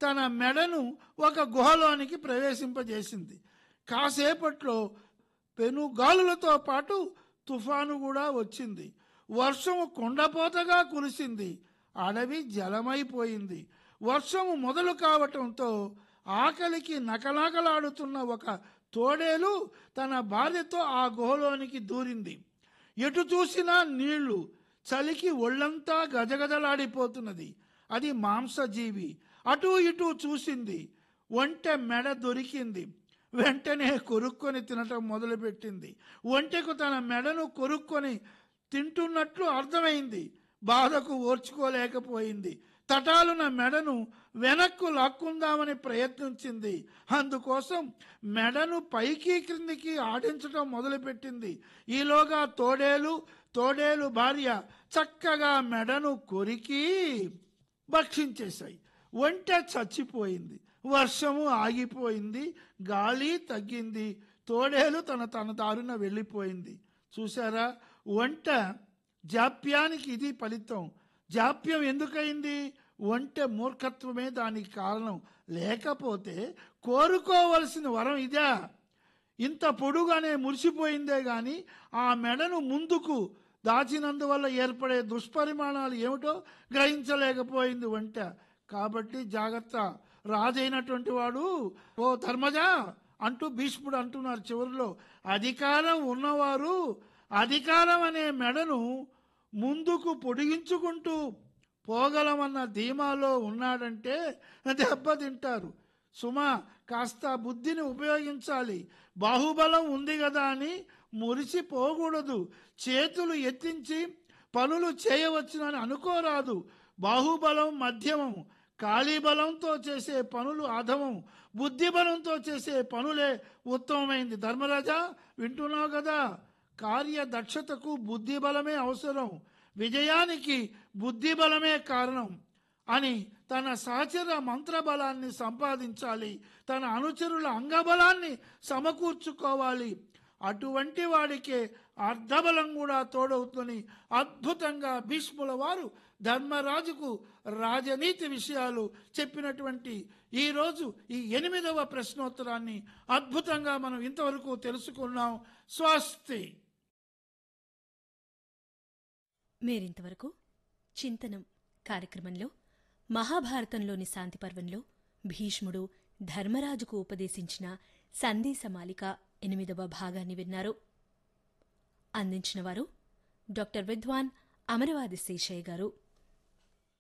తన మెడను ఒక గుహలోనికి ప్రవేశింపజేసింది కాసేపట్లో పెనుగాలులతో పాటు తుఫాను కూడా వచ్చింది వర్షము కొండపోతగా కురిసింది అడవి జలమైపోయింది వర్షము మొదలు కావటంతో ఆకలికి నకనకలాడుతున్న ఒక తోడేలు తన భార్యతో ఆ గుహలోనికి దూరింది ఎటు చూసినా నీళ్లు చలికి ఒళ్ళంతా గజగజలాడిపోతున్నది అది మాంసజీవి అటు ఇటు చూసింది ఒంటె మెడ దొరికింది వెంటనే కొరుక్కొని తినటం మొదలుపెట్టింది ఒంటెకు తన మెడను కొరుక్కొని తింటున్నట్లు అర్థమైంది బాధకు ఓర్చుకోలేకపోయింది తటాలున మెడను వెనక్కు లాక్కుందామని ప్రయత్నించింది అందుకోసం మెడను పైకి క్రిందికి ఆడించడం మొదలుపెట్టింది ఈలోగా తోడేలు తోడేలు భార్య చక్కగా మెడను కొరికి భక్షించేశాయి ఒంటె చచ్చిపోయింది వర్షము ఆగిపోయింది గాలి తగ్గింది తోడేలు తన తన దారున వెళ్ళిపోయింది చూసారా వంట జాప్యానికి ఇది ఫలితం జాప్యం ఎందుకైంది ఒంటె మూర్ఖత్వమే దానికి కారణం లేకపోతే కోరుకోవలసిన వరం ఇదా ఇంత పొడుగానే మురిసిపోయిందే గాని ఆ మెడను ముందుకు దాచినందువల్ల ఏర్పడే దుష్పరిమాణాలు ఏమిటో గ్రహించలేకపోయింది వంట కాబట్టి జాగ్రత్త రాజైనటువంటి వాడు ఓ ధర్మజ అంటూ భీష్ముడు అంటున్నారు చివరిలో అధికారం ఉన్నవారు అధికారం అనే మెడను ముందుకు పొడిగించుకుంటూ పోగలమన్న ధీమాలో ఉన్నాడంటే దెబ్బతింటారు సుమా కాస్త బుద్ధిని ఉపయోగించాలి బాహుబలం ఉంది కదా అని మురిసిపోకూడదు చేతులు ఎత్తించి పనులు చేయవచ్చునని అనుకోరాదు బాహుబలం మధ్యమం కాళీబలంతో చేసే పనులు అధమం బుద్ధి బలంతో చేసే పనులే ఉత్తమమైంది ధర్మరాజా వింటున్నావు కదా కార్యదక్షతకు బుద్ధి బలమే అవసరం విజయానికి బుద్ధి బలమే కారణం అని తన సహచర మంత్రబలాన్ని సంపాదించాలి తన అనుచరుల అంగబలాన్ని సమకూర్చుకోవాలి అటువంటి వాడికే అర్ధబలం కూడా తోడవుతుంది అద్భుతంగా భీష్ముల వారు ధర్మరాజుకు రాజనీతి విషయాలు చెప్పినటువంటి ఈ రోజు ఈ ఎనిమిదవ ప్రశ్నోత్తరాన్ని అద్భుతంగా మనం ఇంతవరకు తెలుసుకున్నాం స్వస్తి మీరింతవరకు చింతనం కార్యక్రమంలో మహాభారతంలోని శాంతి పర్వంలో భీష్ముడు ధర్మరాజుకు ఉపదేశించిన సందేశమాలిక ఎనిమిదవ భాగాన్ని విన్నారు అందించిన వారు డాక్టర్ విద్వాన్ అమరవాది శేషయ్య గారు